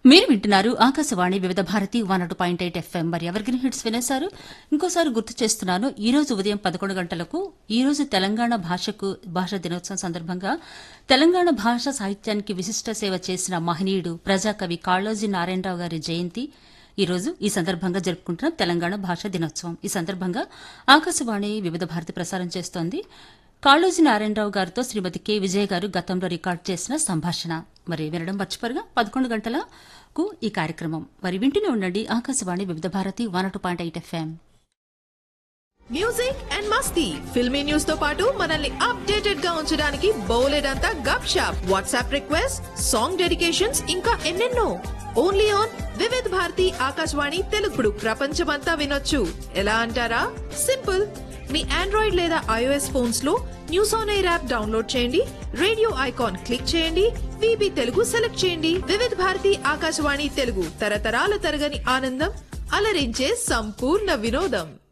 మీరు వింటున్నారు Akashvani Vividh Bharati one at point eight FM మరి ఎవరిగిన హిట్స్ వినేశారు ఇంకోసారి గుర్తు చేస్తున్నాను ఈ రోజు ఉదయం పదకొండు గంటలకు ఈ రోజు తెలంగాణ భాషకు భాషా దినోత్సవం సందర్భంగా తెలంగాణ భాష సాహిత్యానికి విశిష్ట సేవ చేసిన మహనీయుడు ప్రజాకవి కాళోజీ నారాయణరావు గారి జయంతి ఈ రోజు ఈ సందర్భంగా జరుపుకుంటున్న తెలంగాణ భాషా దినోత్సవం ఈ సందర్భంగా ఆకాశవాణి వివిధ భారతి ప్రసారం చేస్తోంది కాళోజీ నారాయణరావు గారితో శ్రీమతి కె విజయ్ గారు గతంలో రికార్డు చేసిన సంభాషణ మరి వినడం మర్చిపోరుగా పదకొండు గంటలకు ఈ కార్యక్రమం మరి వింటూనే ఉండండి Akashvani Vividh Bharati one two point eight FM music and masti filmy news తో పాటు మనల్ని అప్డేటెడ్ గా ఉంచడానికి బౌలెడ్ అంతా gup shup WhatsApp request song dedications ఇంకా ఎన్నెన్నో ఓన్లీ ఆన్ వివిధ్ భారతి ఆకాశవాణి తెలుగుడు ప్రపంచమంతా వినొచ్చు ఎలా అంటారా సింపుల్ మీ ఆండ్రాయిడ్ లేదా ఐఓఎస్ ఫోన్స్ లో news on air app download చేయండి రేడియో ఐకాన్ క్లిక్ చేయండి విబి తెలుగు సెలెక్ట్ చేయండి వివిధ్ భారతి ఆకాశవాణి తెలుగు తరతరాల తరగని ఆనందం అలరించే సంపూర్ణ వినోదం